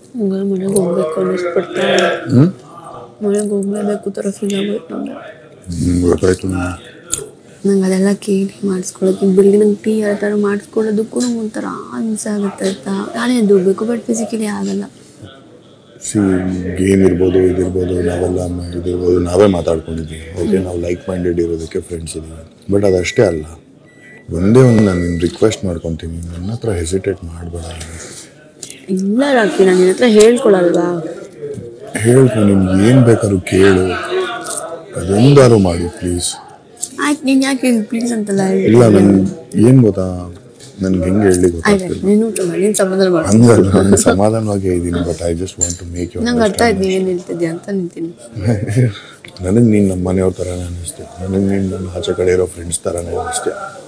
ಹಂಗೆ ಮನೆಗೆ ಹೋಗ್ಬೇಕು ಅನ್ನಿಸ್ಬಿಡ್ತಾ ಹ್ಞೂ ಮನೆಗೆ ಹೋಗ್ಲೇಬೇಕು ಥರ ಫೀಲ್ ಆಗೋಯ್ತು ನಂಗೆ ಗೊತ್ತಾಯ್ತು ನಂಗೆ ಅದೆಲ್ಲ ಕೇಳಿ ಮಾಡಿಸ್ಕೊಳ್ಳೋಕೆ ಬಿಲ್ಡಿಂಗ್ ನಂಗೆ ಟೀ ಆ ಥರ ಮಾಡಿಸ್ಕೊಳ್ಳೋದಕ್ಕೂ ನಂಗೆ ಒಂಥರ ಅನ್ಸ ಆಗುತ್ತೆ ಆಯ್ತಾ ನಾನೇ ದುಡ್ಬೇಕು ಬಟ್ ಫಿಸಿಕಲಿ ಆಗಲ್ಲ ಸಿ ಗೇಮ್ ಇರ್ಬೋದು ಇದಿರ್ಬೋದು ನಾವೆಲ್ಲ ಮ- ಇದಿರ್ಬೋದು ನಾವೇ ಮಾತಾಡ್ಕೊಂಡಿದ್ದೀವಿ ಓಕೆ ನಾವು ಲೈಕ್ ಮೈಂಡೆಡ್ ಇರೋದಕ್ಕೆ ಫ್ರೆಂಡ್ಸ್ ಇದ್ದೀವಿ ಬಟ್ ಅದಷ್ಟೇ ಅಲ್ಲ ಒಂದೇ ಒಂದು ನಾನು ನಿನ್ನ ರಿಕ್ವೆಸ್ಟ್ ಮಾಡ್ಕೊತೀನಿ ನನ್ನ ಹತ್ರ ಹೆಸಿಟೇಟ್ ಮಾಡಬೇಡ ಇಲ್ಲ ರಾಕಿ ನಾನು ನಿನ್ನ ಹತ್ರ ಹೇಳ್ಕೊಳಲ್ವಾ ಹೇಳ್ಕೊ ನಿನ್ಗೆ ಏನು ಬೇಕಾದ್ರೂ ಕೇಳು ಅದೊಂದಾರು ಮಾಡು ಪ್ಲೀಸ್ ಆಯ್ತು ನೀನು ಯಾಕೆ ಪ್ಲೀಸ್ ಅಂತೆಲ್ಲ ಹೇಳಿ ಇಲ್ಲ ನನ್ ಏನು ಗೊತ್ತಾ ನನ್ಗೆ ಹೆಂಗೆ ಹೇಳಿ ಆಯ್ತು ಗೊತ್ತಾಗ್ತಿಲ್ಲ ನೀನು ಊಟ ಮಾಡಿ ನೀನು ಸಮಾಧಾನ ಮಾಡು ಹಂಗಲ್ಲ ನಾನು ಸಮಾಧಾನವಾಗೇ ಇದ್ದೀನಿ but I just want to make you ನಂಗೆ ಅರ್ಥ ಆಯ್ತು ನೀವೇನು ಹೇಳ್ತಿದ್ಯಾ ಅಂತ ನಿಂತೀನಿ ನನಗೆ ನೀನು ನಮ್ಮ ಮನೆಯವ್ರ ಥರನೇ ಅನ್ನಿಸ್ತು ನನಗೆ ನೀನು ನನ್ನ ಆಚೆ ಕಡೆ ಇರೋ ಫ್ರೆಂಡ್ಸ್ ಥರನೇ ಅನ್ನಿಸ್ತೆ